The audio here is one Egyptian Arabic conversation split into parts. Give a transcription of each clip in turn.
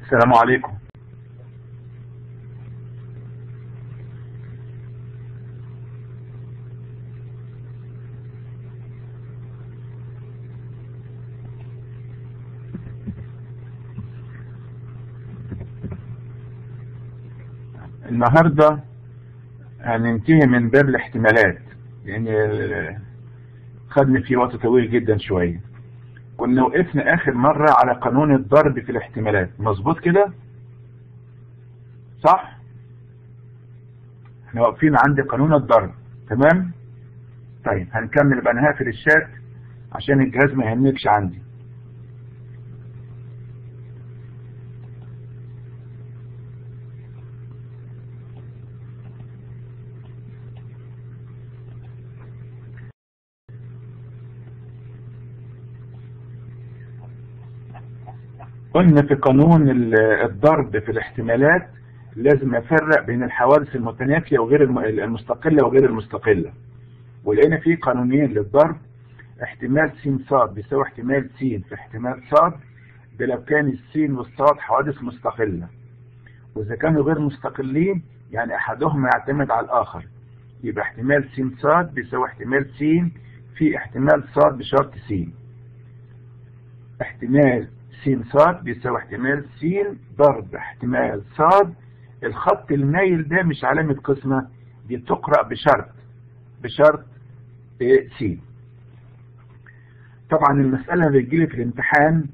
السلام عليكم النهاردة هننتهي من باب الاحتمالات لان ال- خدنا فيه وقت طويل جدا شوية كنا وقفنا اخر مرة على قانون الضرب في الاحتمالات مظبوط كده صح احنا واقفين عند قانون الضرب تمام طيب هنكمل بقى انا هقفل الشات عشان الجهاز ما يهنكش عندي قلنا في قانون ال- الضرب في الاحتمالات لازم افرق بين الحوادث المتنافية وغير الم- المستقلة وغير المستقلة ولقينا في قانونين للضرب احتمال س ص بيساوي احتمال س في احتمال ص ده لو كان السين والصاد حوادث مستقلة واذا كانوا غير مستقلين يعني احدهما يعتمد على الاخر يبقى احتمال س ص بيساوي احتمال س في احتمال ص بشرط س احتمال س ص بيساوي احتمال س ضرب احتمال ص الخط المايل ده مش علامة قسمة دي بتقرأ بشرط بشرط إيه س طبعا المسألة اللي بتجيلي في الامتحان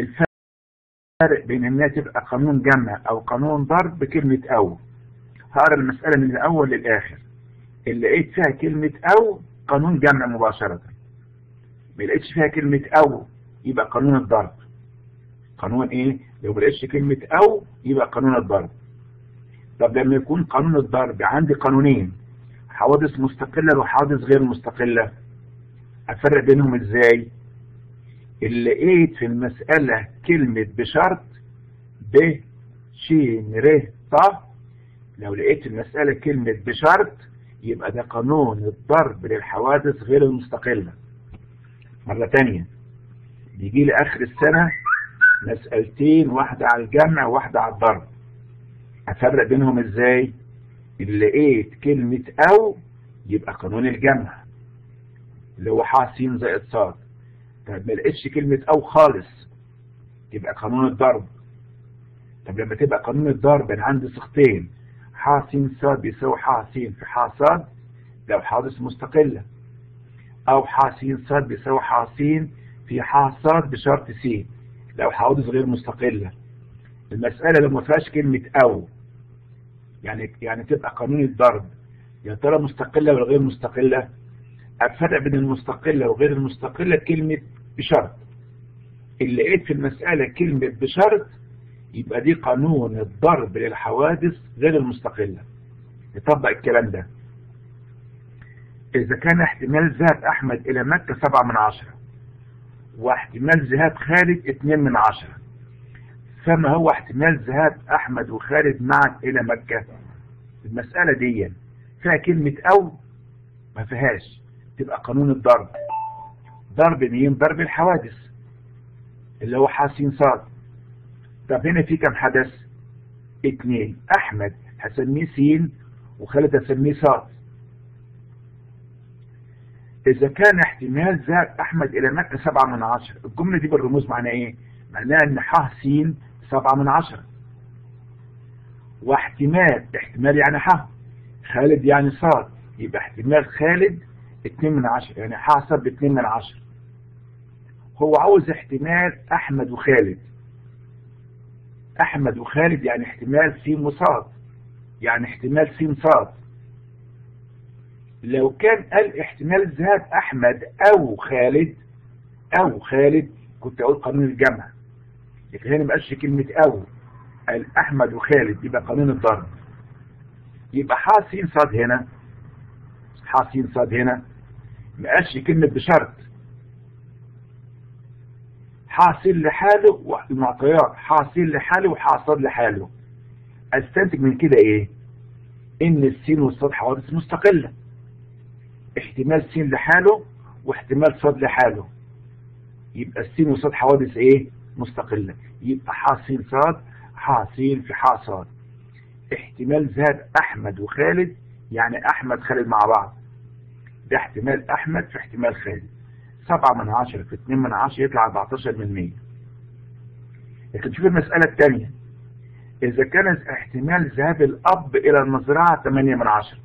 الفرق بين انها تبقى قانون جمع او قانون ضرب بكلمة او هقرا المسألة من الاول للاخر اللي لقيت فيها كلمة او قانون جمع مباشرة ما لقيتش فيها كلمة او يبقى قانون الضرب قانون ايه لو ما لقيتش كلمة او يبقى قانون الضرب طب لما يكون قانون الضرب عندي قانونين حوادث مستقلة وحوادث غير مستقلة افرق بينهم ازاي اللي لقيت في المسألة كلمة بشرط ب ش ر ط لو لقيت في المسألة كلمة بشرط يبقى ده قانون الضرب للحوادث غير المستقلة مرة تانية بيجي لي اخر السنة مسألتين واحدة على الجمع وواحدة على الضرب افرق بينهم ازاي اللي لقيت كلمة او يبقى قانون الجمع اللي هو ح س زائد ص طب ما لقيتش كلمة او خالص يبقى قانون الضرب طب لما تبقى قانون الضرب انا عندي صيغتين ح س ص بيساوي ح س في ح ص لو حادث مستقلة او ح س ص بيساوي ح س في ح ص بشرط س لو حوادث غير مستقلة المسألة لو ما فيهاش كلمة أو يعني يعني تبقى قانون الضرب يا ترى مستقلة ولا غير مستقلة الفرق بين المستقلة وغير المستقلة كلمة بشرط اللي لقيت في المسألة كلمة بشرط يبقى دي قانون الضرب للحوادث غير المستقلة نطبق الكلام ده إذا كان احتمال ذهاب أحمد إلى مكة سبعة من عشرة واحتمال ذهاب خالد اتنين من عشرة فما هو احتمال ذهاب أحمد وخالد معا إلى مكة المسألة دي فيها كلمة أو ما فيهاش تبقى قانون الضرب ضرب مين ضرب الحوادث اللي هو حاسين صاد طب هنا في كم حدث اتنين أحمد هسميه سين وخالد هسميه صاد إذا كان احتمال ذهاب أحمد إلى مكة سبعة من عشرة الجملة دي بالرموز معناها إيه؟ معناها إن ح س سبعة من عشرة واحتمال احتمال يعني ح خالد يعني صاد يبقى احتمال خالد اتنين من عشرة يعني ح صاد باتنين من عشرة هو عاوز احتمال أحمد وخالد أحمد وخالد يعني احتمال س وصاد يعني احتمال س صاد لو كان قال احتمال ذهاب احمد او خالد او خالد كنت اقول قانون الجمع لكن هنا ما قالش كلمة او قال احمد وخالد يبقى قانون الضرب يبقى ح س صاد هنا ح س صاد هنا ما قالش كلمة بشرط ح س لحاله والمعطيات ح س لحاله وح صاد لحاله استنتج من كده ايه ان السين والصاد حوادث مستقله احتمال س لحاله واحتمال ص لحاله يبقى السين وصاد حوادث ايه مستقلة يبقى ح س ص حاصين في حاصات احتمال ذهاب احمد وخالد يعني احمد خالد مع بعض ده احتمال احمد في احتمال خالد سبعة من عشرة في اتنين من عشرة يطلع 14 من مية لكن شوف المسألة الثانية إذا كان احتمال ذهاب الأب إلى المزرعة 8 من عشرة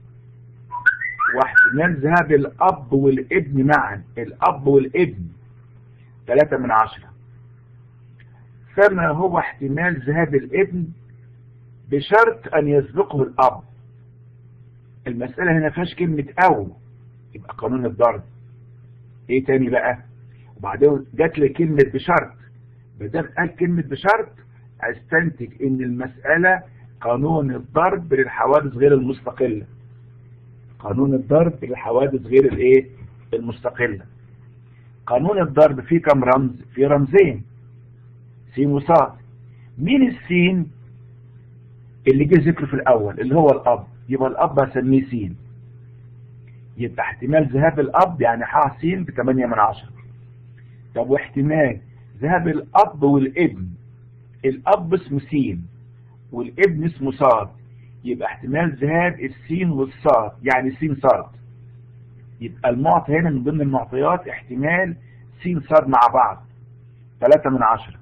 واحتمال ذهاب الأب والابن معا الأب والابن 3 من عشرة فما هو احتمال ذهاب الابن بشرط أن يسبقه الأب المسألة هنا فيهاش كلمة أو يبقى قانون الضرب ايه تاني بقى وبعدين جات لي كلمة بشرط بدل قال كلمة بشرط استنتج ان المسألة قانون الضرب للحوادث غير المستقلة قانون الضرب للحوادث غير الايه المستقلة قانون الضرب فيه كم رمز فيه رمزين سين وصاد مين السين اللي جه ذكره في الاول اللي هو الاب يبقى الاب هسميه سين يبقى احتمال ذهاب الاب يعني ح س ب 8 من 10 طب واحتمال ذهاب الاب والابن الاب اسمه س والابن اسمه صاد يبقى احتمال ذهاب السين والصاد يعني س صاد يبقى المعطى هنا من ضمن المعطيات احتمال س صاد مع بعض 3 من 10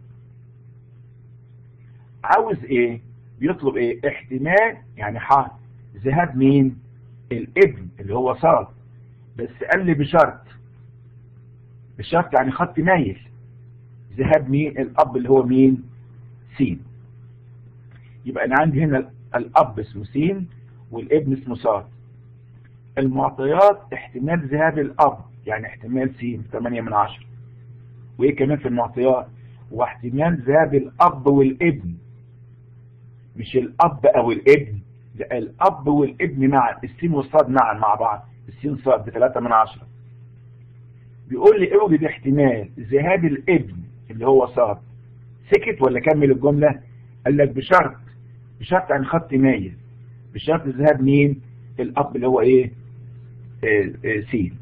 عاوز ايه بيطلب ايه احتمال يعني ح ذهاب مين الابن اللي هو صاد بس قال لي بشرط بشرط يعني خط مايل ذهاب مين الاب اللي هو مين سين يبقى انا عندي هنا الاب اسمه سين والابن اسمه صاد المعطيات احتمال ذهاب الاب يعني احتمال سين 8 من 10 وايه كمان في المعطيات واحتمال ذهاب الاب والابن مش الاب او الابن لا الاب والابن معا السين والصاد معا مع بعض السين صاد بثلاثة من عشرة بيقول لي اوجد احتمال ذهاب الابن اللي هو صاد سكت ولا كمل الجملة قال لك بشرط بشرط يعني خط مايل بشرط ذهاب مين الاب اللي هو ايه اه اه سين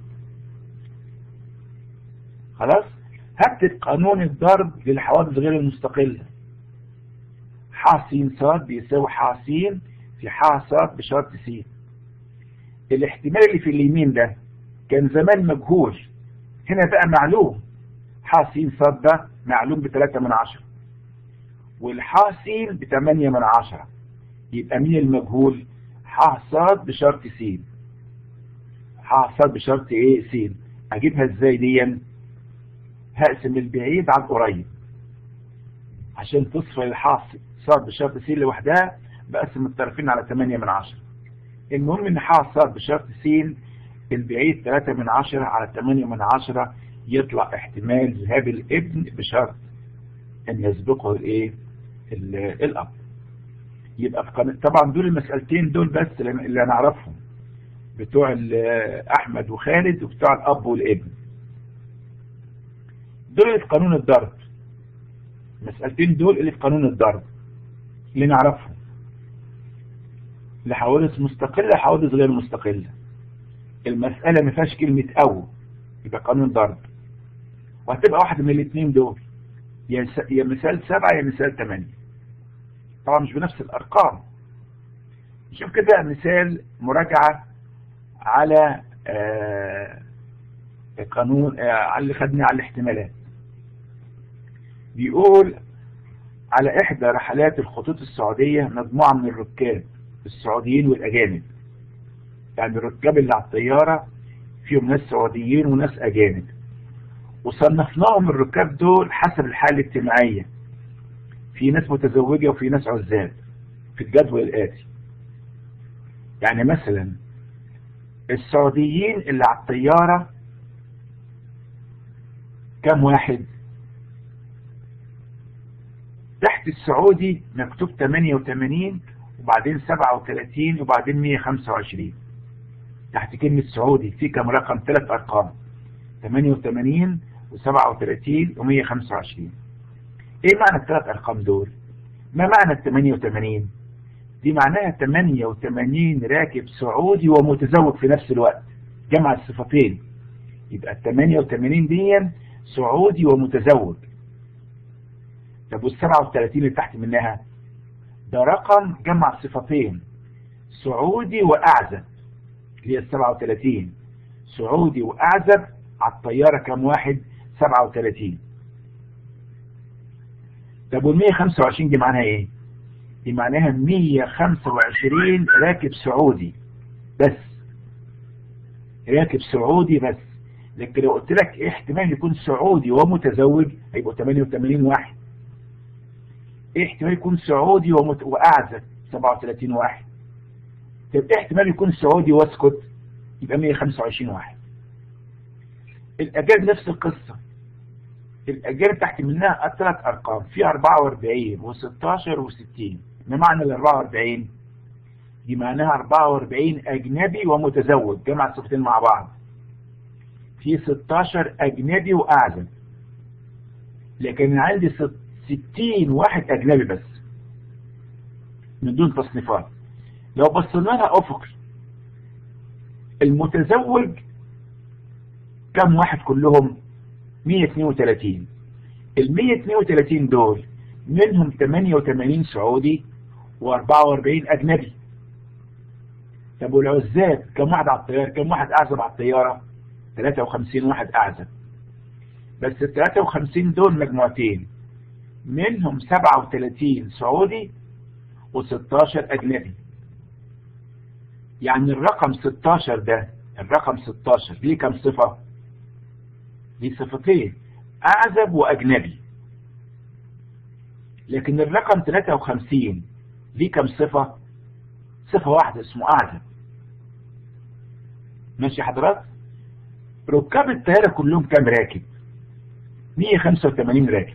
خلاص هكتب قانون الضرب للحوادث غير المستقلة ح س صاد بيساوي ح س في ح صاد بشرط س الاحتمال اللي في اليمين ده كان زمان مجهول هنا بقى معلوم ح س صاد ده معلوم بثلاثة من عشرة والح س بثمانية من عشرة يبقى مين المجهول ح صاد بشرط س ح صاد بشرط ايه س اجيبها ازاي دي هقسم البعيد على القريب عشان تصفى الح صاد بشرط س لوحدها بقسم الطرفين على 8 من 10 المهم ان ح صاد بشرط س البعيد 3 من 10 على 8 من 10 يطلع احتمال ذهاب الابن بشرط ان يسبقه الايه الاب يبقى في طبعا دول المسألتين دول بس اللي نعرفهم بتوع احمد وخالد وبتوع الاب والابن دول اللي في قانون الضرب المسألتين دول اللي في قانون الضرب اللي نعرفهم لحوادث مستقلة لحوادث غير مستقلة المسألة ما فيهاش كلمة أو يبقى قانون ضرب وهتبقى واحدة من الاثنين دول يا يا مثال سبعة يا مثال ثمانية طبعا مش بنفس الأرقام نشوف كده مثال مراجعة على آه قانون آه على اللي خدناه على الاحتمالات بيقول على إحدى رحلات الخطوط السعودية مجموعة من الركاب السعوديين والأجانب يعني الركاب اللي على الطيارة فيهم ناس سعوديين وناس أجانب وصنفناهم الركاب دول حسب الحالة الاجتماعية في ناس متزوجة وفي ناس عزاب في الجدول الآتي يعني مثلا السعوديين اللي على الطيارة كم واحد تحت السعودي مكتوب 88 وبعدين 37 وبعدين 125 تحت كلمة سعودي في كم رقم ثلاث أرقام 88 و37 و125 ايه معنى الثلاث ارقام دول ما معنى ال 88 دي معناها 88 راكب سعودي ومتزوج في نفس الوقت جمع الصفتين يبقى ال 88 دي سعودي ومتزوج طب وال 37 اللي تحت منها ده رقم جمع صفتين سعودي واعزب اللي هي ال 37 سعودي واعزب على الطياره كام واحد 37 طب وال 125 دي معناها ايه؟ دي معناها 125 راكب سعودي بس راكب سعودي بس لكن لو قلت لك ايه احتمال يكون سعودي ومتزوج هيبقوا 88 واحد ايه احتمال يكون سعودي ومت... واعزب 37 واحد طب ايه احتمال يكون سعودي واسكت يبقى 125 واحد الاجانب نفس القصه الاجانب تحت منها ثلاث ارقام في 44 و16 و60 ما معنى ال 44 دي معناها 44 اجنبي ومتزوج جمع الصفتين مع بعض في 16 اجنبي واعزب لكن عندي 60 واحد اجنبي بس من دون تصنيفات لو بصينا لها افقي المتزوج كم واحد كلهم 132 ال 132 دول منهم 88 سعودي و44 اجنبي طب والعزاب كم واحد على الطياره كم واحد اعزب على الطياره 53 واحد اعزب بس ال 53 دول مجموعتين منهم 37 سعودي و16 اجنبي يعني الرقم 16 ده الرقم 16 ليه كم صفة ليه صفتين اعزب واجنبي لكن الرقم 53 ليه كم صفة صفة واحدة اسمه اعزب ماشي حضرات ركاب الطيارة كلهم كام راكب 185 راكب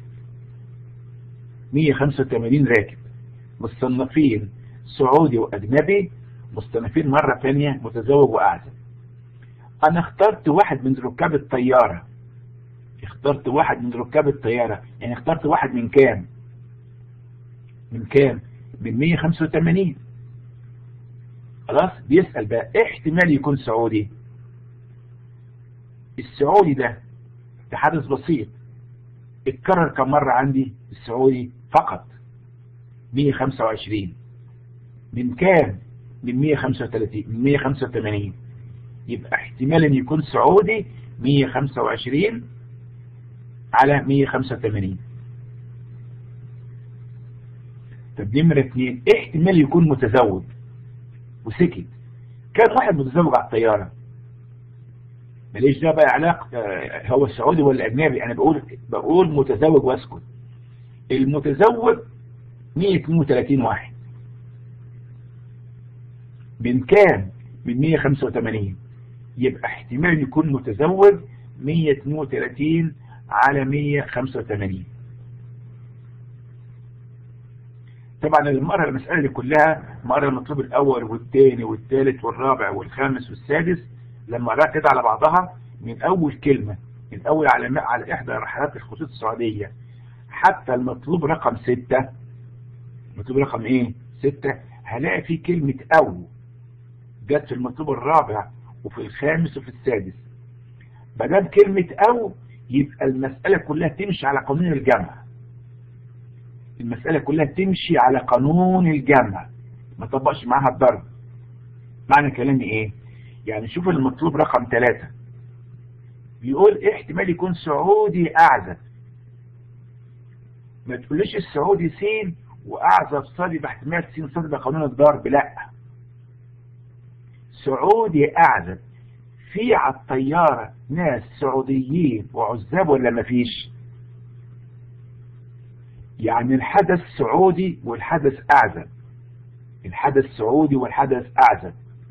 185 راكب مصنفين سعودي واجنبي مصنفين مرة ثانية متزوج واعزب انا اخترت واحد من ركاب الطيارة اخترت واحد من ركاب الطيارة يعني اخترت واحد من كام من كام من 185 خلاص بيسأل بقى ايه احتمال يكون سعودي السعودي ده ده حدث بسيط اتكرر كم مرة عندي السعودي فقط 125 من كام من 135 من 185 يبقى احتمال ان يكون سعودي 125 على 185 طب نمرة اثنين احتمال يكون متزوج وسكت كان واحد متزوج على الطيارة ماليش ده بقى علاقة هو السعودي ولا اجنبي انا بقول بقول متزوج واسكت المتزوج 132 واحد من كام من 185 يبقى احتمال يكون متزوج 132 على 185 طبعا المرة المسألة دي كلها مرة المطلوب الأول والثاني والثالث والرابع والخامس والسادس لما قرأت كده على بعضها من أول كلمة من أول على على إحدى رحلات الخطوط السعودية حتى المطلوب رقم ستة المطلوب رقم إيه؟ ستة هلاقي فيه كلمة أو جت في المطلوب الرابع وفي الخامس وفي السادس بدل كلمة أو يبقى المسألة كلها تمشي على قانون الجمع المسألة كلها تمشي على قانون الجمع ما طبقش معاها الضرب معنى كلامي ايه يعني شوف المطلوب رقم ثلاثة بيقول إيه احتمال يكون سعودي اعزب ما تقوليش السعودي سين واعزب صادي باحتمال سين صادي بقانون الضرب لا سعودي اعزب في على الطيارة ناس سعوديين وعزاب ولا مفيش يعني الحدث سعودي والحدث أعزب الحدث سعودي والحدث أعزب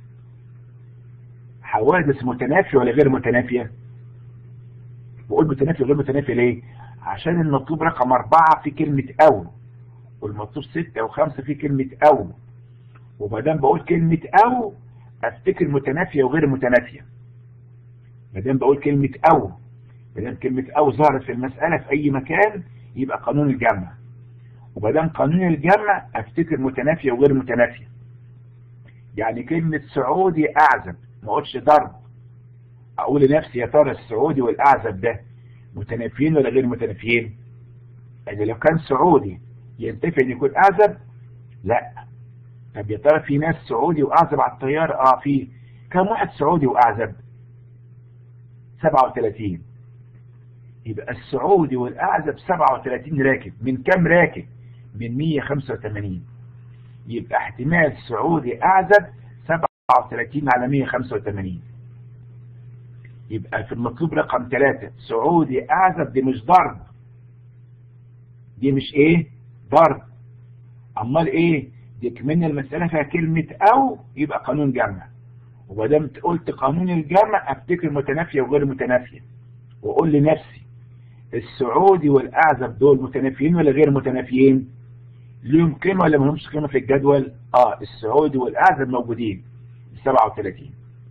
حوادث متنافية ولا غير متنافية بقول متنافية وغير متنافية ليه عشان المطلوب رقم أربعة في كلمة أو والمطلوب ستة وخمسة في كلمة أو وما دام بقول كلمة أو أفتكر متنافية وغير متنافية ما دام بقول كلمة أو ما دام كلمة أو ظهرت في المسألة في أي مكان يبقى قانون الجمع وما دام قانون الجمع افتكر متنافية وغير متنافية يعني كلمة سعودي أعزب ما اقولش ضرب أقول لنفسي يا ترى السعودي والأعزب ده متنافيين ولا غير متنافيين يعني لو كان سعودي ينتفع ان يكون اعزب لا طب يا ترى في ناس سعودي واعزب على الطيارة اه في كم واحد سعودي واعزب 37 يبقى السعودي والاعزب 37 راكب من كم راكب من 185 يبقى احتمال سعودي اعزب 37 على 185 يبقى في المطلوب رقم 3 سعودي اعزب دي مش ضرب دي مش ايه ضرب امال ايه دي كمان المسألة فيها كلمة او يبقى قانون جمع ومادام قلت قانون الجمع افتكر متنافية وغير متنافية واقول لنفسي السعودي والاعزب دول متنافيين ولا غير متنافيين ليهم قيمة ولا ما لهمش قيمة في الجدول اه السعودي والاعزب موجودين 37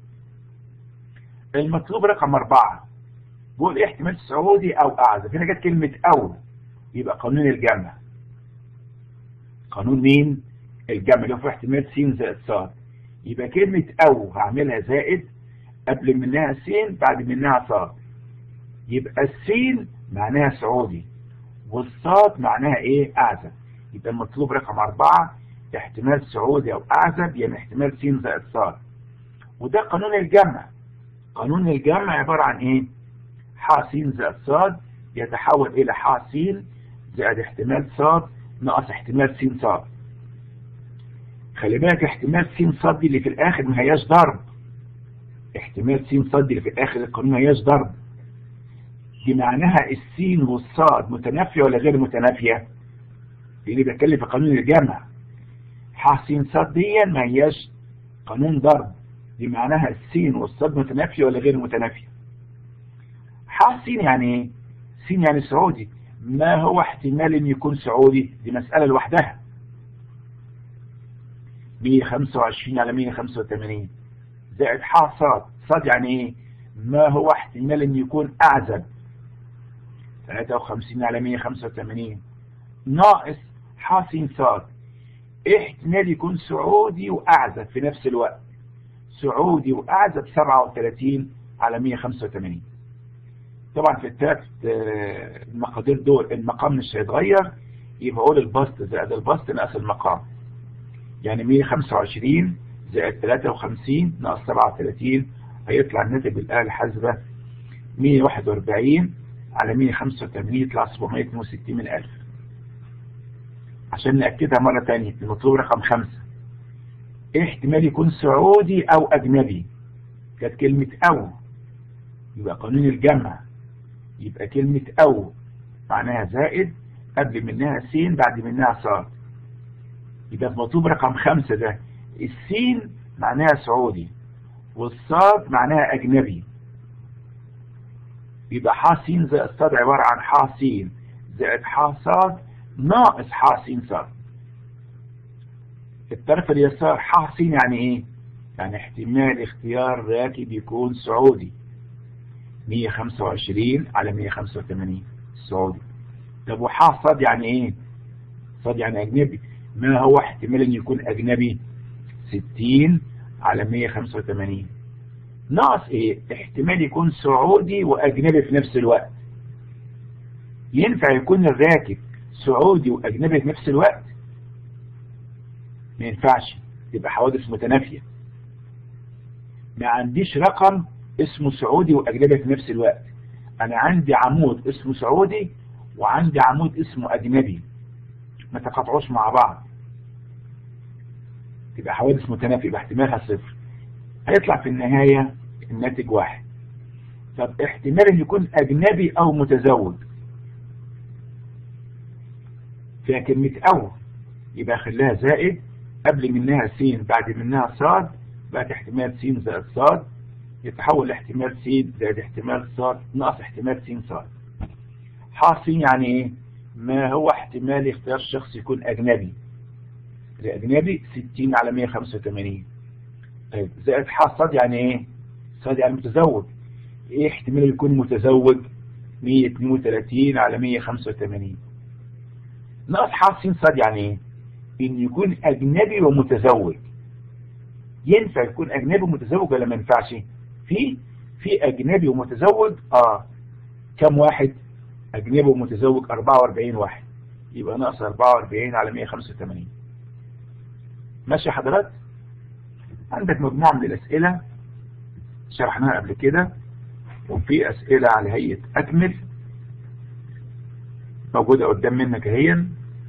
المطلوب رقم أربعة بقول إيه احتمال سعودي أو أعزب هنا جت كلمة أو يبقى قانون الجمع قانون مين الجمع اللي هو في احتمال س زائد ص يبقى كلمة أو هعملها زائد قبل منها س بعد منها ص يبقى السين معناها سعودي والصاد معناها ايه أعزب يبقى المطلوب رقم أربعة احتمال سعودي أو أعزب يعني احتمال س زائد ص وده قانون الجمع قانون الجمع عبارة عن ايه ح س زائد ص يتحول الى ح س زائد احتمال ص ناقص احتمال س ص خلي بالك احتمال س ص دي اللي في الاخر ما هياش ضرب احتمال س ص دي اللي في الاخر القانون ما هياش ضرب دي معناها السين والصاد متنافية ولا غير متنافية لاني بتكلم في قانون الجمع ح س ص دي ما هياش قانون ضرب دي معناها السين والصاد متنافية ولا غير متنافية ح سين يعني ايه سين يعني سعودي ما هو احتمال ان يكون سعودي دي مسألة لوحدها 125 على 185 زائد ح صاد صاد يعني ايه ما هو احتمال ان يكون اعزب 53 على 185 ناقص ح س صاد احتمال يكون سعودي واعزب في نفس الوقت سعودي واعزب 37 على 185 طبعا في الثلاث المقادير دول المقام مش هيتغير يبقى اقول البسط زائد البسط ناقص المقام يعني 125 زائد 53 ناقص 37 هيطلع الناتج بالآلة الحاسبة 141 على 185 يطلع 762 من 1000 عشان نأكدها مرة تانية المطلوب رقم 5 ايه احتمال يكون سعودي او اجنبي كانت كلمة او يبقى قانون الجمع يبقى كلمة او معناها زائد قبل منها س بعد منها صاد يبقى في مطلوب رقم خمسة ده السين معناها سعودي والصاد معناها اجنبي يبقى ح س زائد صاد عبارة عن ح س زائد ح صاد ناقص ح س صاد الطرف اليسار ح س يعني ايه يعني احتمال اختيار راكب يكون سعودي 125 على 185 سعودي طب وح صاد يعني ايه صاد يعني اجنبي ما هو احتمال ان يكون اجنبي 60 على 185 ناقص ايه احتمال يكون سعودي واجنبي في نفس الوقت ينفع يكون الراكب سعودي واجنبي في نفس الوقت ما ينفعش تبقى حوادث متنافية ما عنديش رقم اسمه سعودي واجنبي في نفس الوقت انا عندي عمود اسمه سعودي وعندي عمود اسمه اجنبي ما تقاطعوش مع بعض تبقى حوادث متنافية يبقى احتمالها صفر هيطلع في النهاية الناتج واحد طب احتمال ان يكون اجنبي او متزوج فيها كلمة او يبقى خليها زائد قبل منها س بعد منها صاد بقت احتمال س زائد صاد يتحول لاحتمال س زائد احتمال صاد ناقص احتمال س صاد ح س يعني ايه ما هو احتمال اختيار شخص يكون اجنبي الاجنبي 60 على 185 طيب زائد ح صاد يعني ايه صاد يعني متزوج ايه احتمال يكون متزوج 132 على 185 ناقص ح س صاد يعني ايه ان يكون اجنبي ومتزوج ينفع يكون اجنبي ومتزوج ولا ما ينفعش في في اجنبي ومتزوج اه كم واحد أجنبي ومتزوج 44 واحد يبقى ناقص 44 على 185 ماشي يا حضرات عندك مجموعة من الأسئلة شرحناها قبل كده وفي أسئلة على هيئة أكمل موجودة قدام منك اهي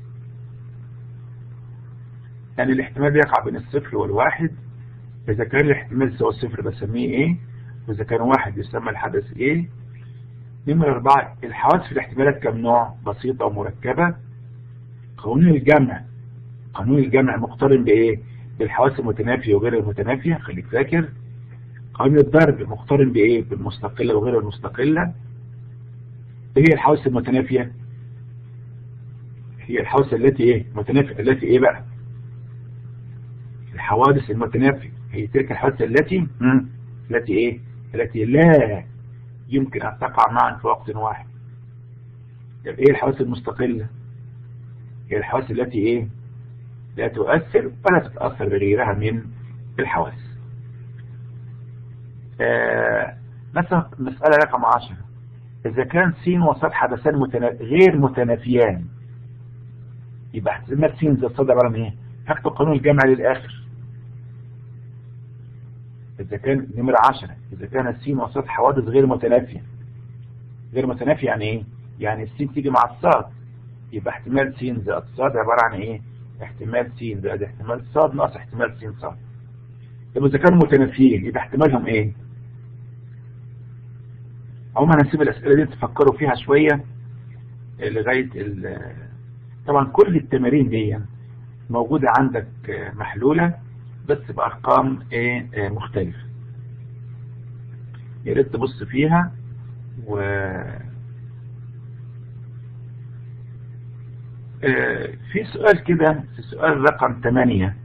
يعني الاحتمال بيقع بين الصفر والواحد إذا كان الاحتمال سوى الصفر بسميه ايه وإذا كان واحد يسمى الحدث ايه نمرة أربعة الحوادث في الاحتمالات كم نوع بسيطة ومركبة قانون الجمع قانون الجمع مقترن بإيه بالحواس المتنافية وغير المتنافية خليك فاكر قانون الضرب مقترن بإيه بالمستقلة وغير المستقلة ايه هي الحواس المتنافية هي الحواس التي ايه متنافية التي ايه بقى الحوادث المتنافية هي تلك الحوادث التي مم. التي ايه التي لا يمكن ان تقع معا في وقت واحد طب ايه الحواس المستقلة هي الحواس التي ايه لا تؤثر ولا تتأثر بغيرها من الحواس آه مثلا مسألة رقم عشرة إذا كان س وصاد حدثان متنا... غير متنافيان يبقى احتمال س زي الصاد عبارة عن ايه؟ هكتب قانون الجمع للآخر إذا كان نمرة عشرة إذا كان السين وصاد حوادث غير متنافية غير متنافية يعني إيه؟ يعني السين تيجي مع الصاد يبقى احتمال س زائد صاد عبارة عن إيه؟ احتمال س زائد احتمال صاد ناقص احتمال س صاد طب إذا كانوا متنافيين يبقى احتمالهم إيه؟ عموما هنسيب الأسئلة دي تفكروا فيها شوية لغاية طبعا كل التمارين دي موجودة عندك محلولة بس بأرقام ايه مختلفة يا ريت تبص فيها و في سؤال كده في سؤال رقم 8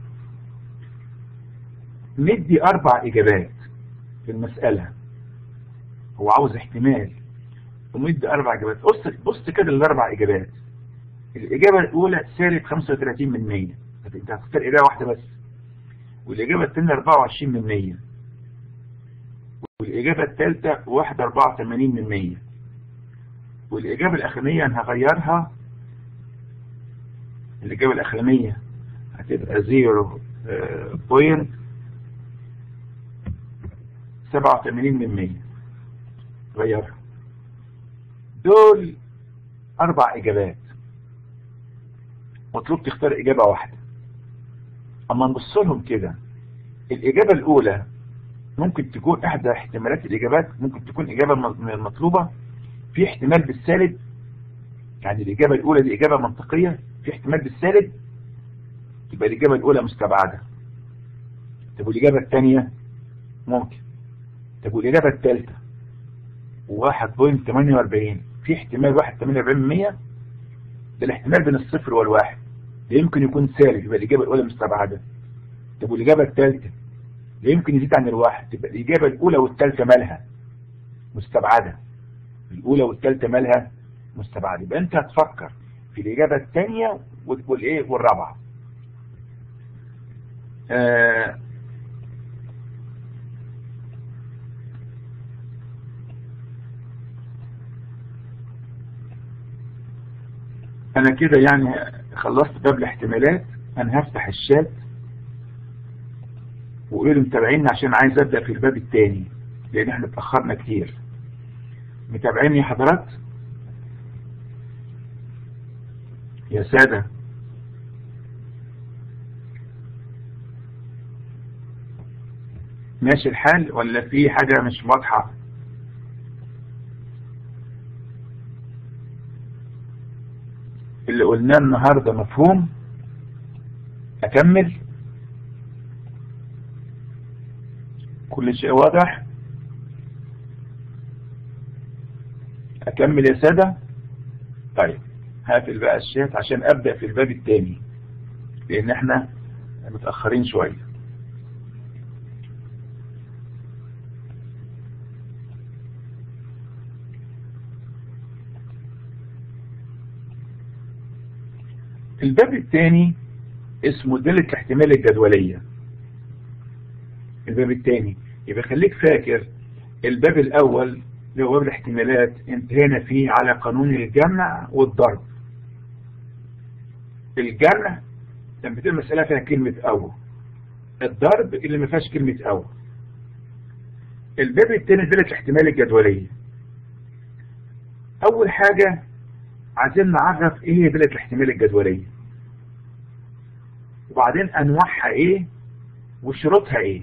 ندي أربع إجابات في المسألة هو عاوز احتمال ومدي أربع إجابات بص بص كده الأربع إجابات الإجابة الأولى سالب 35 من 100 أنت هتختار إجابة واحدة بس والإجابة الثانية 24 من 100 والإجابة الثالثة 1 84 من 100 والإجابة الأخرانية أنا هغيرها الإجابة الأخرانية هتبقى 0 بوينت 87 من 100 غيرها دول أربع إجابات مطلوب تختار إجابة واحدة أما نبص لهم كده الإجابة الأولى ممكن تكون إحدى احتمالات الإجابات ممكن تكون إجابة من المطلوبة في احتمال بالسالب يعني الإجابة الأولى دي إجابة منطقية في احتمال بالسالب تبقى الإجابة الأولى مستبعدة طب والإجابة الثانية ممكن طب والإجابة الثالثة 1.48 في احتمال 1.48% ده الاحتمال بين الصفر والواحد ده يمكن يكون سالب يبقى الإجابة الأولى مستبعدة طب والإجابة الثالثة ده يمكن يزيد عن الواحد تبقى الإجابة الأولى والثالثة مالها مستبعدة الأولى والثالثة مالها مستبعدة يبقى أنت هتفكر في الإجابة الثانية والإيه والرابعة آه انا كده يعني خلصت باب الاحتمالات انا هفتح الشات وقولوا متابعيني عشان عايز ابدأ في الباب الثاني لان احنا اتأخرنا كتير متابعيني يا حضرات يا سادة ماشي الحال ولا في حاجة مش واضحة اللي قلناه النهاردة مفهوم أكمل كل شيء واضح أكمل يا سادة طيب هقفل بقى الشات عشان أبدأ في الباب الثاني لأن احنا متأخرين شوية الباب الثاني اسمه دالة الاحتمال الجدولية الباب الثاني يبقى خليك فاكر الباب الأول اللي هو باب الاحتمالات انتهينا فيه على قانون الجمع والضرب الجمع لما تبقى المسألة فيها كلمة أو الضرب اللي ما فيهاش كلمة أو الباب الثاني دلت الاحتمال الجدولية أول حاجة عايزين نعرف إيه هي دلت الاحتمال الجدولية وبعدين أنواعها إيه وشروطها إيه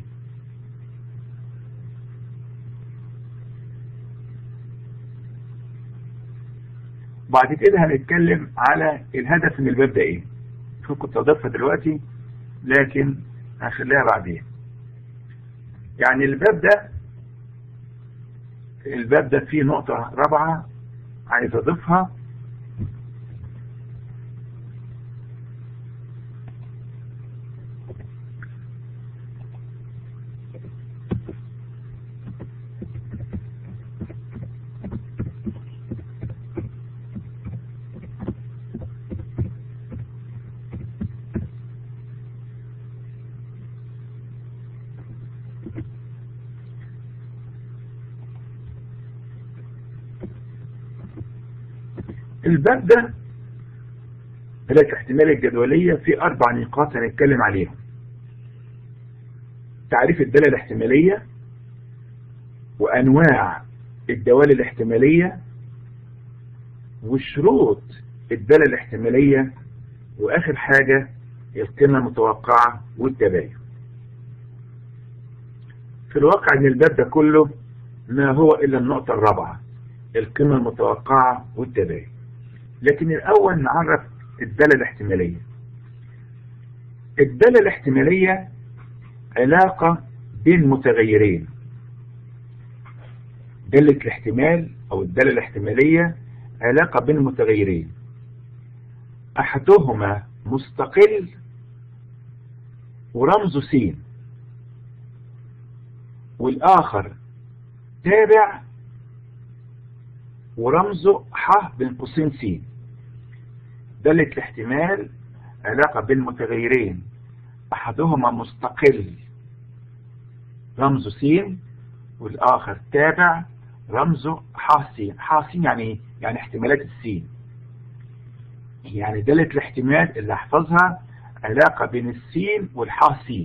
بعد كده هنتكلم على الهدف من الباب ده ايه شوف كنت اضيفها دلوقتي لكن هخليها بعدين يعني الباب ده الباب ده فيه نقطة رابعة عايز اضيفها الباب ده ثلاث احتمال الجدولية في أربع نقاط هنتكلم عليهم تعريف الدالة الاحتمالية وأنواع الدوال الاحتمالية وشروط الدالة الاحتمالية وآخر حاجة القيمة المتوقعة والتباين في الواقع ان الباب ده كله ما هو إلا النقطة الرابعة القيمة المتوقعة والتباين لكن الأول نعرف الدالة الاحتمالية الدالة الاحتمالية علاقة بين متغيرين دالة الاحتمال أو الدالة الاحتمالية علاقة بين متغيرين أحدهما مستقل ورمزه س والآخر تابع ورمزه ح بين قوسين س دالة الاحتمال علاقة بين متغيرين أحدهما مستقل رمزه س والآخر تابع رمزه ح س ح س يعني ايه؟ يعني احتمالات السين يعني دالة الاحتمال اللي احفظها علاقة بين السين والحا س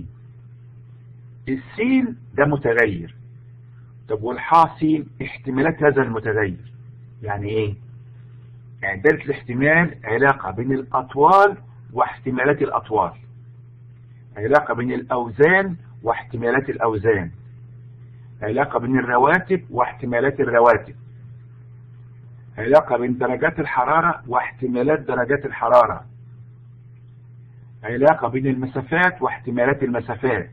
السين ده متغير طب والحا س احتمالات هذا المتغير يعني ايه يعني دالة الاحتمال علاقة بين الأطوال واحتمالات الأطوال علاقة بين الأوزان واحتمالات الأوزان علاقة بين الرواتب واحتمالات الرواتب علاقة بين درجات الحرارة واحتمالات درجات الحرارة علاقة بين المسافات واحتمالات المسافات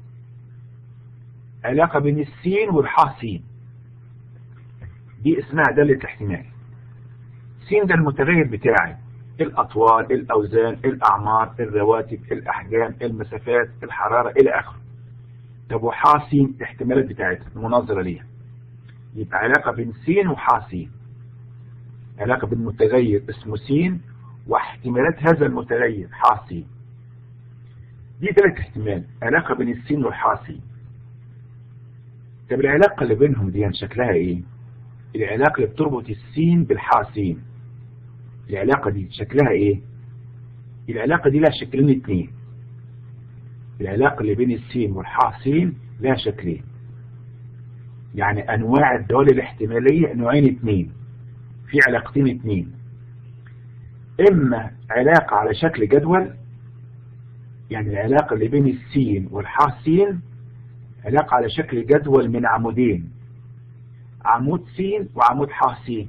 علاقة بين السين والحا سين دي اسمها دالة الاحتمال سين ده المتغير بتاعي الأطوال الأوزان الأعمار الرواتب الأحجام المسافات الحرارة إلى آخره طب وحا سين الاحتمالات بتاعتها المناظرة ليها يبقى علاقة بين سين وحا سين علاقة بين متغير اسمه سين واحتمالات هذا المتغير حا سين دي ثلاث احتمال علاقة بين السين والحا سين طب العلاقة اللي بينهم دي شكلها ايه العلاقة اللي بتربط السين بالحا سين العلاقة دي شكلها ايه العلاقة دي لها شكلين اتنين العلاقة اللي بين السين والحا سين لها شكلين يعني انواع الدول الاحتمالية نوعين اتنين في علاقتين اتنين اما علاقة على شكل جدول يعني العلاقة اللي بين السين والحا سين علاقة على شكل جدول من عمودين عمود سين وعمود حا سين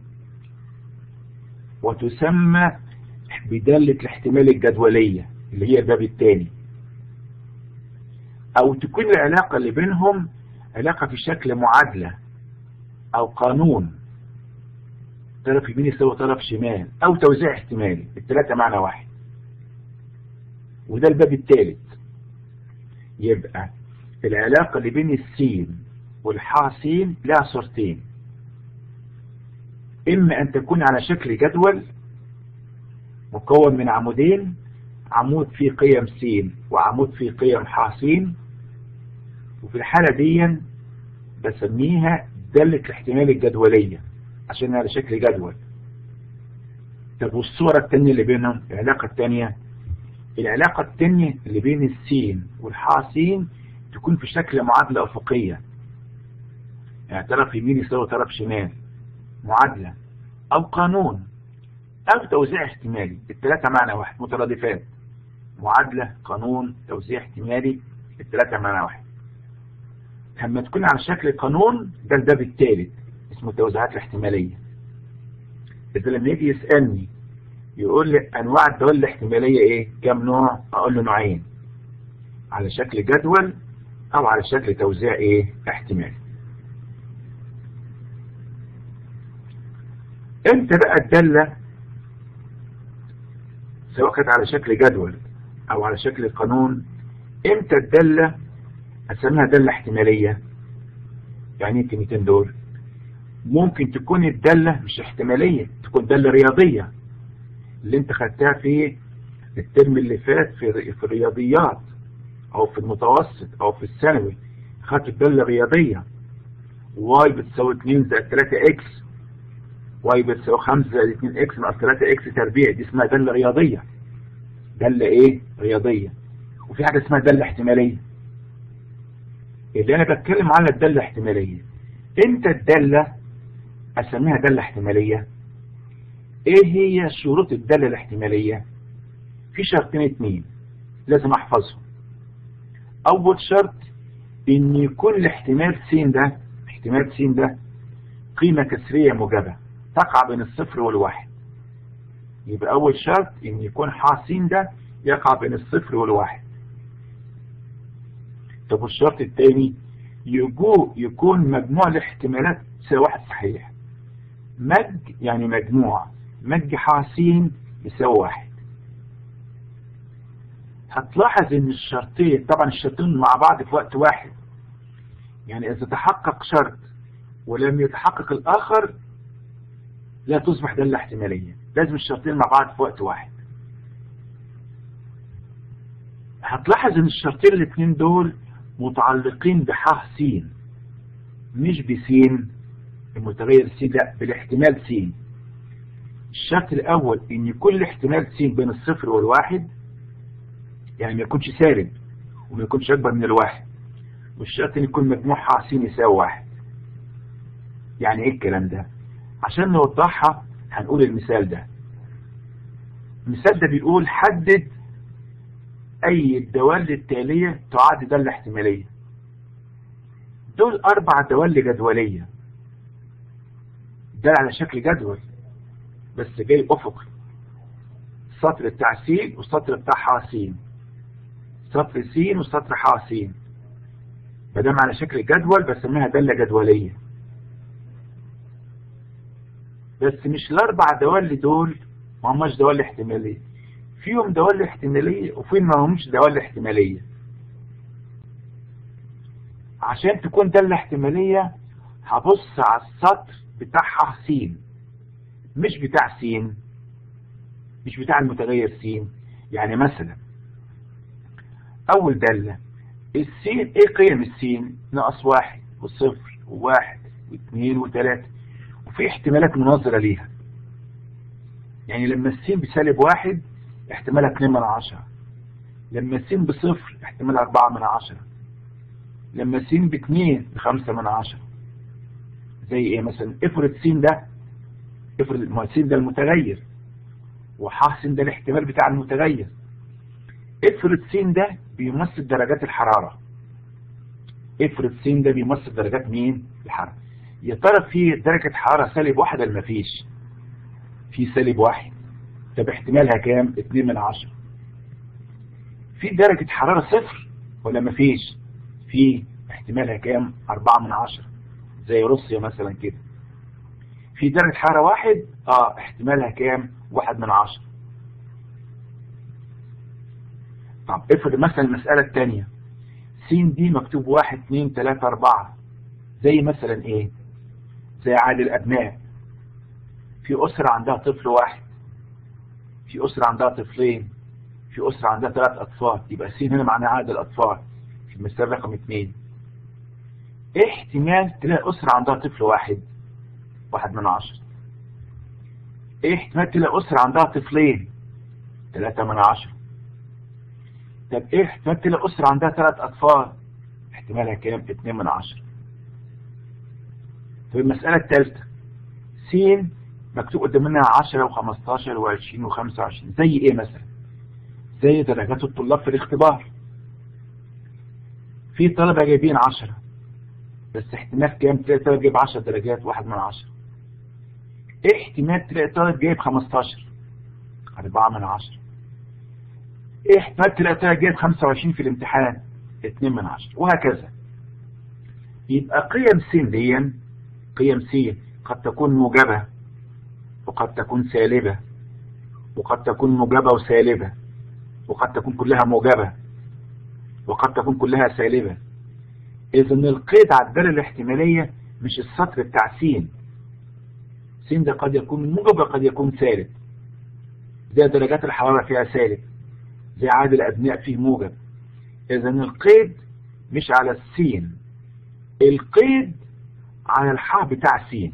وتسمى بدالة الاحتمال الجدولية اللي هي الباب الثاني او تكون العلاقة اللي بينهم علاقة في شكل معادلة او قانون طرف يمين يساوي طرف شمال او توزيع احتمالي الثلاثة معنى واحد وده الباب الثالث يبقى العلاقة اللي بين السين والحا سين لها صورتين اما ان تكون على شكل جدول مكون من عمودين عمود فيه قيم س وعمود فيه قيم ح س وفي الحالة دي بسميها دالة الاحتمال الجدولية عشان على شكل جدول طب والصورة التانية اللي بينهم العلاقة التانية العلاقة التانية اللي بين السين والحاسين تكون في شكل معادلة أفقية يعني طرف يمين يساوي طرف شمال معادلة أو قانون أو توزيع احتمالي الثلاثة معنى واحد مترادفات معادلة قانون توزيع احتمالي الثلاثة معنى واحد لما تكون على شكل قانون ده الباب الثالث اسمه التوزيعات الاحتمالية إذا لما يجي يسألني يقول لي أنواع الدول الاحتمالية إيه؟ كم نوع؟ أقول له نوعين على شكل جدول أو على شكل توزيع إيه؟ احتمالي امتى بقى الدالة سواء كانت على شكل جدول او على شكل قانون امتى الدالة اسميها دالة احتمالية يعني ايه الكلمتين دول ممكن تكون الدالة مش احتمالية تكون دالة رياضية اللي انت خدتها في الترم اللي فات في, في الرياضيات او في المتوسط او في الثانوي خدت الدالة الرياضية واي بتساوي 2 زائد 3 اكس واي بتساوي 5 زائد 2 اكس ناقص 3 اكس تربيع دي اسمها دالة رياضية دالة ايه رياضية وفي حاجة اسمها دالة احتمالية اللي انا بتكلم على الدالة الاحتمالية امتى الدالة اسميها دالة احتمالية ايه هي شروط الدالة الاحتمالية في شرطين اتنين لازم احفظهم اول شرط ان يكون الاحتمال س ده احتمال س ده قيمة كسرية موجبة تقع بين الصفر والواحد يبقى أول شرط إن يكون ح س ده يقع بين الصفر والواحد طب والشرط الثاني يجو يكون مجموع الاحتمالات تساوي واحد صحيح مج يعني مجموع مج ح س يساوي واحد هتلاحظ ان الشرطين طبعا الشرطين مع بعض في وقت واحد يعني اذا تحقق شرط ولم يتحقق الاخر لا تصبح دالة احتمالية لازم الشرطين مع بعض في وقت واحد هتلاحظ ان الشرطين الاثنين دول متعلقين بح س مش بسين المتغير س لا بالاحتمال س الشرط الاول ان يكون الاحتمال س بين الصفر والواحد يعني ما يكونش سالب وما يكونش اكبر من الواحد والشرط ان يكون مجموع ح س يساوي واحد يعني ايه الكلام ده عشان نوضحها هنقول المثال ده المثال ده بيقول حدد اي الدوال التالية تعد دالة احتمالية دول اربع دوال جدولية ده على شكل جدول بس جاي افقي السطر بتاع س والسطر بتاع ح س سطر س وسطر ح س ما دام على شكل جدول بسميها دالة جدولية بس مش الاربع دوال دول ما هماش دوال احتماليه فيهم دوال احتماليه وفيهم ما همش دوال احتماليه عشان تكون دالة احتماليه هبص على السطر بتاع ح س مش بتاع س مش بتاع المتغير س يعني مثلا اول دالة السين ايه قيم السين ناقص واحد وصفر وواحد واثنين وثلاثة وفي احتمالات مناظرة ليها يعني لما السين بسالب واحد احتمالها 2 من عشرة لما السين بصفر احتمالها 4 من عشرة لما السين باتنين بخمسة من عشرة زي ايه مثلا افرض سين ده افرض ما السين ده المتغير وح سين ده الاحتمال بتاع المتغير افرض سين ده بيمثل درجات الحرارة افرض سين ده بيمثل درجات مين الحرارة يا ترى في درجة حرارة سالب واحد ولا مفيش في سالب واحد طب احتمالها كام اتنين من عشرة في درجة حرارة صفر ولا مفيش في احتمالها كام اربعة من عشرة زي روسيا مثلا كده في درجة حرارة واحد اه احتمالها كام واحد من عشرة طب افرض مثلا المسألة التانية س دي مكتوب واحد اتنين تلاتة اربعة زي مثلا ايه زي عدد الابناء في اسرة عندها طفل واحد في اسرة عندها طفلين في اسرة عندها ثلاث اطفال يبقى س هنا معناها عدد الاطفال في المثال رقم اثنين ايه احتمال تلاقي أسرة عندها طفل واحد واحد من عشرة ايه احتمال تلاقي أسرة عندها طفلين ثلاثة من عشرة طب ايه احتمال تلاقي أسرة عندها ثلاث أطفال احتمالها كام اتنين من عشرة طب المسألة الثالثة س مكتوب قدامنا 10 و15 و20 و25 زي ايه مثلا زي درجات الطلاب في الاختبار في طلبة جايبين 10 بس احتمال كام تلاقي طالب جايب 10 درجات واحد من 10 ايه احتمال تلاقي طالب جايب 15 4 من 10 ايه احتمال تلاقي طالب جايب 25 في الامتحان 2 من 10 وهكذا يبقى قيم س دي قيم س قد تكون موجبة وقد تكون سالبة وقد تكون موجبة وسالبة وقد تكون كلها موجبة وقد تكون كلها سالبة إذا القيد على الدالة الاحتمالية مش السطر بتاع س س ده قد يكون موجب وقد يكون سالب زي درجات الحرارة فيها سالب زي عدد الأبناء فيه موجب إذا القيد مش على السين القيد على الحاء بتاع س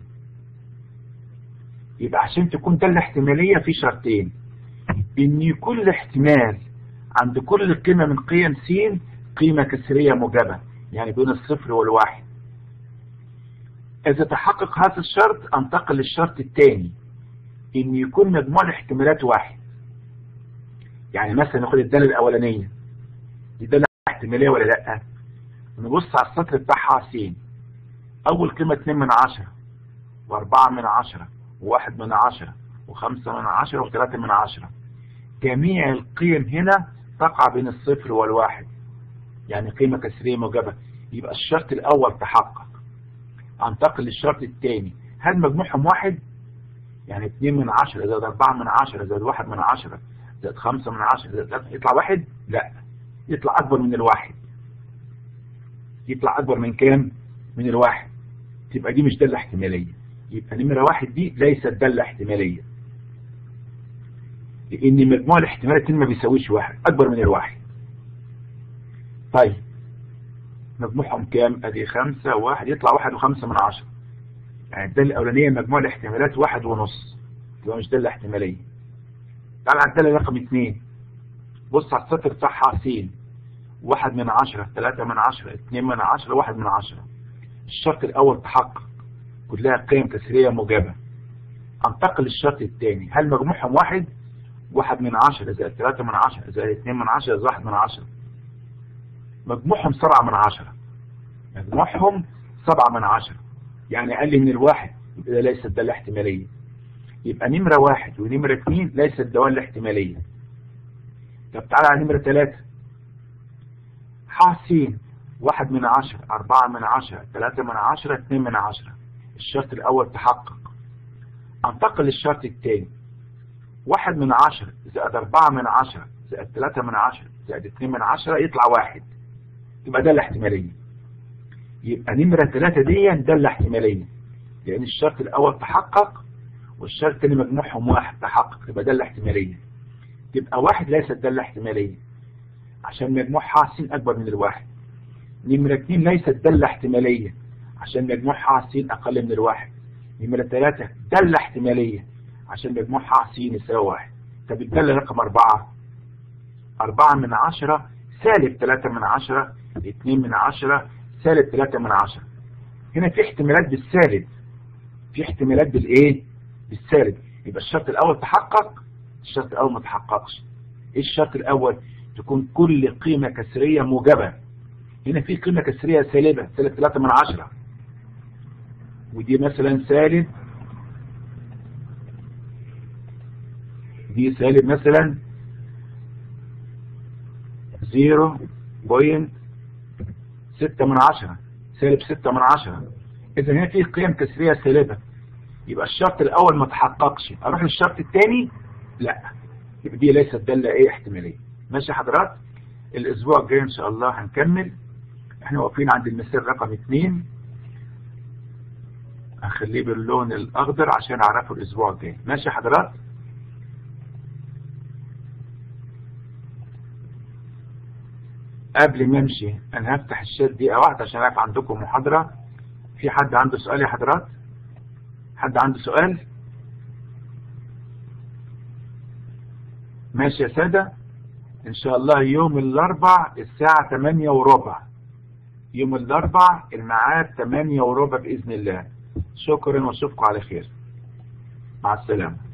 يبقى عشان تكون دالة احتمالية في شرطين ان يكون الاحتمال عند كل قيمة من قيم س قيمة كسرية موجبة يعني بين الصفر والواحد اذا تحقق هذا الشرط انتقل للشرط الثاني ان يكون مجموع الاحتمالات واحد يعني مثلا ناخد الدالة الاولانية دي دالة احتمالية ولا لا نبص على السطر بتاعها س اول قيمة 2 من 10 و4 من 10 وواحد من عشرة وخمسة من عشرة وثلاثة من عشرة جميع القيم هنا تقع بين الصفر والواحد يعني قيمة كسرية موجبة يبقى الشرط الأول تحقق انتقل للشرط الثاني هل مجموعهم واحد يعني اتنين من عشرة زائد أربعة من عشرة زائد واحد من عشرة زائد خمسة من عشرة زائد ثلاثة يطلع واحد لا يطلع أكبر من الواحد يطلع أكبر من كام من الواحد تبقى دي مش دالة احتمالية يبقى نمرة واحد دي ليست دالة احتمالية لأن مجموع الاحتمالات ما بيساويش واحد أكبر من الواحد طيب مجموعهم كام أدي خمسة واحد يطلع واحد وخمسة من عشرة يعني الدالة الأولانية مجموع الاحتمالات واحد ونص يبقى مش دالة احتمالية تعال على الدالة رقم اتنين بص على السطر بتاعها س واحد من عشرة ثلاثة من عشرة اتنين من عشرة واحد من عشرة الشرط الأول تحقق كلها قيم كسرية موجبة انتقل للشرط الثاني هل مجموعهم واحد واحد من عشرة زائد ثلاثة من عشرة زائد اثنين من عشرة زائد واحد من عشرة مجموعهم سبعة من عشرة مجموعهم سبعة من عشرة يعني أقل من الواحد يبقى ليست دالة احتمالية يبقى نمرة واحد ونمرة اثنين ليست دالة احتمالية طب تعالى على نمرة ثلاثة حاسين واحد من عشرة أربعة من عشرة ثلاثة من عشرة اثنين من عشرة الشرط الأول تحقق انتقل للشرط الثاني واحد من عشرة زائد أربعة من عشرة زائد ثلاثة من عشرة زائد اثنين من عشرة يطلع واحد يبقى ده الاحتمالية يبقى نمرة ثلاثة دي ده الاحتمالية لأن الشرط الأول تحقق والشرط الثاني مجموعهم واحد تحقق يبقى ده الاحتمالية تبقى واحد ليست ده الاحتمالية عشان مجموعها س أكبر من الواحد نمرة اثنين ليست ده الاحتمالية عشان مجموعها س أقل من الواحد نمرة ثلاثة دالة احتمالية عشان مجموعها س يساوي واحد طب الدالة رقم أربعة أربعة من عشرة سالب ثلاثة من عشرة اتنين من عشرة سالب ثلاثة من عشرة هنا في احتمالات بالسالب في احتمالات بالإيه؟ بالسالب يبقى الشرط الأول تحقق الشرط الأول ما تحققش إيه الشرط الأول؟ تكون كل قيمة كسرية موجبة هنا في قيمة كسرية سالبة سالب ثلاثة من عشرة ودي مثلا سالب دي سالب مثلا 0.6 من عشرة سالب 6 من عشرة إذا هنا في قيم كسرية سالبة يبقى الشرط الأول ما تحققش أروح للشرط الثاني لا يبقى دي ليست دالة إيه احتمالية ماشي حضرات الأسبوع الجاي إن شاء الله هنكمل احنا واقفين عند المثال رقم 2 هخليه باللون الأخضر عشان أعرفه الأسبوع الجاي ماشي حضرات قبل ما امشي انا هفتح الشات دقيقة واحدة عشان اعرف عندكم محاضرة في حد عنده سؤال يا حضرات حد عنده سؤال ماشي يا سادة ان شاء الله يوم الاربع الساعة 8 وربع يوم الاربع الميعاد 8 وربع باذن الله شكرا واشوفكم على خير مع السلامة